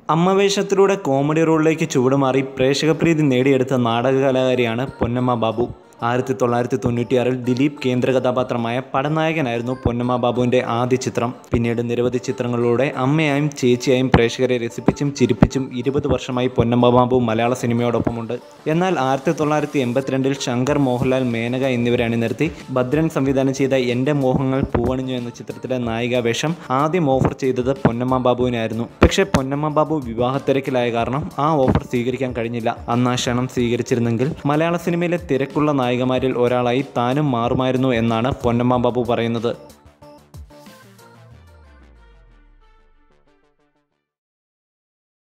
അമ്മവേഷത്തിലൂടെ comedy റോളിലേക്ക് ചുവടുമാറി പ്രേക്ഷകപ്രീതി നേടിയെടുത്ത നാടകകലാകാരിയാണ് പൊന്നമ്മ ബാബു ആയിരത്തി തൊള്ളായിരത്തി തൊണ്ണൂറ്റിയാറിൽ ദിലീപ് കേന്ദ്ര കഥാപാത്രമായ പടനായകനായിരുന്നു പൊന്നമ്മ ബാബുവിൻ്റെ ആദ്യ ചിത്രം പിന്നീട് നിരവധി ചിത്രങ്ങളിലൂടെ അമ്മയായും ചേച്ചിയായും പ്രേക്ഷകരെ രസിപ്പിച്ചും ചിരിപ്പിച്ചും ഇരുപത് വർഷമായി പൊന്നമ്മ ബാബു മലയാള സിനിമയോടൊപ്പമുണ്ട് എന്നാൽ ആയിരത്തി തൊള്ളായിരത്തി എൺപത്തിരണ്ടിൽ ശങ്കർ മോഹൻലാൽ മേനക എന്നിവരെ അണിനിർത്തി ഭദ്രൻ സംവിധാനം ചെയ്ത എൻ്റെ മോഹങ്ങൾ പൂവണിഞ്ഞു എന്ന ചിത്രത്തിലെ നായികാവേഷം ആദ്യം ഓഫർ ചെയ്തത് പൊന്നമ്മ ബാബുവിനായിരുന്നു പക്ഷേ പൊന്നമ്മ ബാബു വിവാഹത്തിരക്കിലായ കാരണം ആ ഓഫർ സ്വീകരിക്കാൻ കഴിഞ്ഞില്ല അന്ന് ആ ക്ഷണം സ്വീകരിച്ചിരുന്നെങ്കിൽ മലയാള സിനിമയിലെ തിരക്കുള്ള നായികമാരിൽ ഒരാളായി താനും മാറുമായിരുന്നു എന്നാണ് പൊന്നമ്മ ബാബു പറയുന്നത്